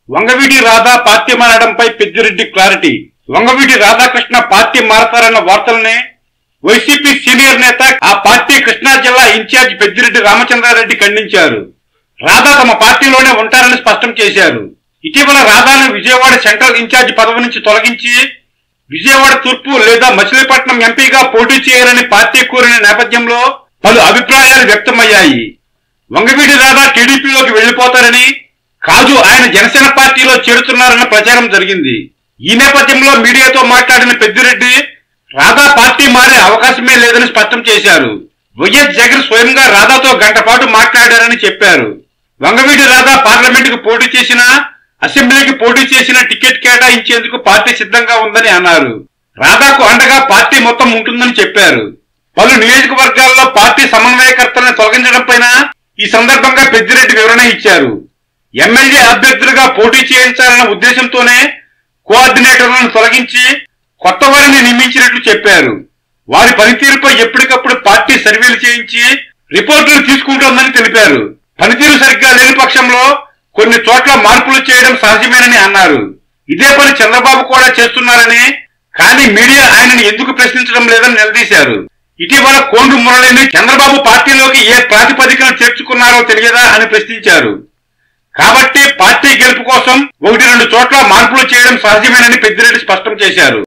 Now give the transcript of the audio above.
Vangaveeti Radha party మారడంపై Peddireddy clarity Vangaveeti Radhakrishna party మారతారన్న వార్తల్ని వైసీపీ సీనియర్ నేత ఆ పార్టీ కృష్ణా జిల్లా ఇన్ఛార్జ్ పెద్దిరెడ్డి రామచంద్రారెడ్డి ఖండించారు రాధా తమ పార్టీలోనే ఉంటారని స్పష్టం చేశారు ఇటీవల రాధాను విజయవాడ సెంట్రల్ ఇన్ఛార్జ్ పదవి నుంచి తొలగించి విజయవాడ తూర్పు లేదా మచిలీపట్నం ఎంపీగా పోటీ చేయాలని పార్టీ కోరిన నేపథ్యంలో పలు అభిప్రాయాలు వ్యక్తమయ్యాయి వంగవీటి రాధా టీడీపీలోకి వెళ్లిపోతారని కాజు ఆయన జనసేన పార్టీలో చేరుతున్నారన్న ప్రచారం జరిగింది ఈ నేపథ్యంలో మీడియాతో మాట్లాడిన పెద్దిరెడ్డి రాధా పార్టీ మారే అవకాశమే లేదని స్పష్టం చేశారు వైఎస్ జగన్ స్వయంగా రాధాతో గంట పాటు మాట్లాడారని చెప్పారు వంగవీటి రాధా పార్లమెంటుకు పోటీ చేసిన అసెంబ్లీకి పోటీ చేసిన టికెట్ కేటాయించేందుకు పార్టీ సిద్ధంగా ఉందని అన్నారు రాధాకు అండగా పార్టీ మొత్తం ఉంటుందని చెప్పారు పలు నియోజకవర్గాల్లో పార్టీ సమన్వయకర్తలను తొలగించడం పైన ఈ సందర్భంగా పెద్దిరెడ్డి వివరణ ఇచ్చారు ఎమ్మెల్యే అభ్యర్థులుగా పోటీ చేయించాలన్న ఉద్దేశంతోనే కోఆర్డినేటర్లను తొలగించి కొత్త వారిని నియమించినట్లు చెప్పారు వారి పనితీరుపై ఎప్పటికప్పుడు పార్టీ సర్వేలు చేయించి రిపోర్టులు తీసుకుంటోందని తెలిపారు పనితీరు సరిగ్గా లేని పక్షంలో కొన్ని చోట్ల మార్పులు చేయడం సహజమేనని అన్నారు ఇదే పని చంద్రబాబు కూడా చేస్తున్నారని కానీ మీడియా ఆయనను ఎందుకు ప్రశ్నించడం లేదని నిలదీశారు ఇటీవల కోండ్రు మురళిని చంద్రబాబు పార్టీలోకి ఏ ప్రాతిపదికన చేర్చుకున్నారో తెలియదా అని ప్రశ్నించారు కాబట్టి పార్టీ గెలుపు కోసం ఒకటి రెండు చోట్ల మార్పులు చేయడం సహజమేనని పెద్దిరెడ్డి స్పష్టం చేశారు